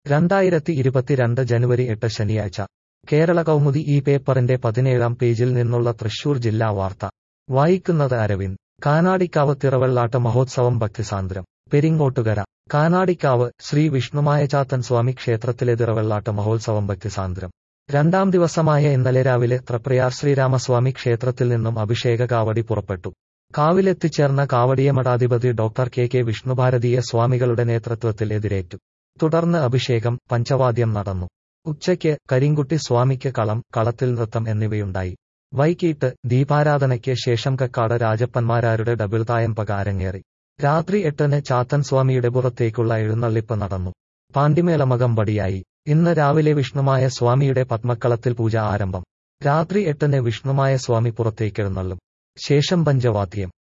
രണ്ടായിരത്തി ഇരുപത്തിരണ്ട് ജനുവരി എട്ട് ശനിയാഴ്ച കേരള കൗമുദി ഈ പേപ്പറിന്റെ പതിനേഴാം പേജിൽ നിന്നുള്ള തൃശൂർ ജില്ലാ വാർത്ത വായിക്കുന്നത് അരവിന്ദ് കാനാടിക്കാവ് തിറവെള്ളാട്ട് മഹോത്സവം ഭക്തിസാന്ദ്രം പെരിങ്ങോട്ടുകര കാനാടിക്കാവ് ശ്രീ വിഷ്ണുമായ ചാത്തൻ സ്വാമി ക്ഷേത്രത്തിലെ തിറവെള്ളാട്ട് മഹോത്സവം ഭക്തിസാന്ദ്രം രണ്ടാം ദിവസമായ ഇന്നലെ രാവിലെ ത്രപ്രയാർ ശ്രീരാമസ്വാമി ക്ഷേത്രത്തിൽ നിന്നും അഭിഷേക കാവടി പുറപ്പെട്ടു കാവിലെത്തിച്ചേർന്ന കാവടിയ മഠാധിപതി ഡോക്ടർ കെ കെ വിഷ്ണുഭാരതീയ സ്വാമികളുടെ നേതൃത്വത്തിൽ എതിരേറ്റു തുടർന്ന് അഭിഷേകം പഞ്ചവാദ്യം നടന്നു ഉച്ചയ്ക്ക് കരിങ്കുട്ടി സ്വാമിക്ക് കളം കളത്തിൽ നൃത്തം എന്നിവയുണ്ടായി വൈകിട്ട് ദീപാരാധനയ്ക്ക് ശേഷം കക്കാട് രാജപ്പന്മാരാരുടെ ഡബിൾ തായമ്പക അരങ്ങേറി രാത്രി എട്ടിന് ചാത്തൻ സ്വാമിയുടെ പുറത്തേക്കുള്ള എഴുന്നള്ളിപ്പ് നടന്നു പാണ്ടിമേളമകമ്പടിയായി ഇന്ന് രാവിലെ വിഷ്ണുമായ സ്വാമിയുടെ പത്മക്കളത്തിൽ പൂജ ആരംഭം രാത്രി എട്ടിന് വിഷ്ണുമായ സ്വാമി പുറത്തേക്കെഴുന്നള്ളും ശേഷം പഞ്ചവാദ്യം